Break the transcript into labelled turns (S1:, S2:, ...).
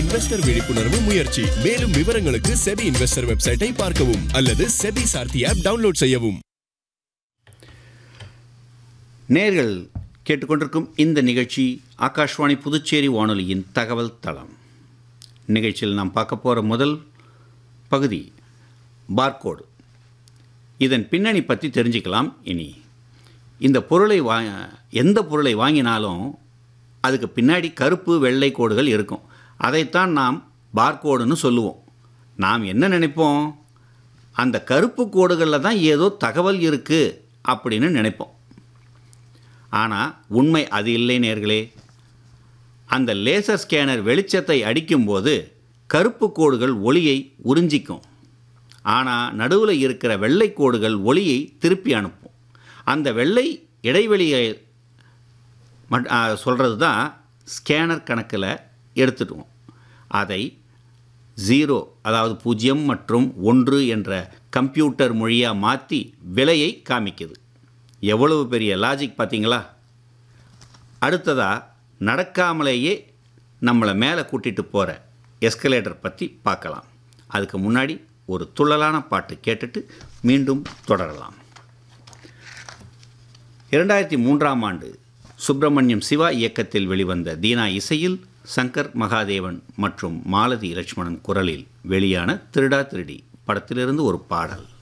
S1: investor விழிப்புணர்வு முயற்சி மேலும் விவரங்களுக்கு செபி இன்வெஸ்டர் வெப்சைட்டை பார்க்கவும் அல்லது செபி சார்த்தி ஆப் டவுன்லோட் செய்யவும்
S2: நேர்கள் கேட்டுக்கொண்டிருக்கும் இந்த நிகழ்ச்சி ஆகாஷ்வாணி புதுச்சேரி வானொலியின் தகவல் தளம் நிகழ்ச்சியில் நாம் பார்க்க போகிற முதல் பகுதி பார்கோடு இதன் பின்னணி பற்றி தெரிஞ்சுக்கலாம் இனி இந்த பொருளை வா எந்த பொருளை வாங்கினாலும் அதுக்கு பின்னாடி கருப்பு வெள்ளை கோடுகள் இருக்கும் அதைத்தான் நாம் பார்கோடுன்னு சொல்லுவோம் நாம் என்ன நினைப்போம் அந்த கருப்பு கோடுகளில் தான் ஏதோ தகவல் இருக்குது அப்படின்னு நினைப்போம் ஆனால் உண்மை அது இல்லை நேர்களே அந்த லேசர் ஸ்கேனர் வெளிச்சத்தை அடிக்கும்போது கருப்பு கோடுகள் ஒளியை உறிஞ்சிக்கும் ஆனால் நடுவில் இருக்கிற வெள்ளை கோடுகள் ஒளியை திருப்பி அனுப்பும் அந்த வெள்ளை இடைவெளியை மட் சொல்கிறது தான் ஸ்கேனர் கணக்கில் எடுத்துடுவோம் அதை ஜீரோ அதாவது பூஜ்ஜியம் மற்றும் ஒன்று என்ற கம்ப்யூட்டர் மொழியாக மாற்றி விலையை காமிக்குது எவ்வளவு பெரிய லாஜிக் பார்த்தீங்களா அடுத்ததாக நடக்காமலேயே நம்மளை மேலே கூட்டிகிட்டு போகிற எஸ்கலேட்டர் பற்றி பார்க்கலாம் அதுக்கு முன்னாடி ஒரு துள்ளலான பாட்டு கேட்டுட்டு மீண்டும் தொடரலாம் இரண்டாயிரத்தி மூன்றாம் ஆண்டு சுப்பிரமணியம் சிவா இயக்கத்தில் வெளிவந்த தீனா இசையில் சங்கர் மகாதேவன் மற்றும் மாலதி லட்சுமணன் குரலில் வெளியான திருடா திருடி படத்திலிருந்து ஒரு பாடல்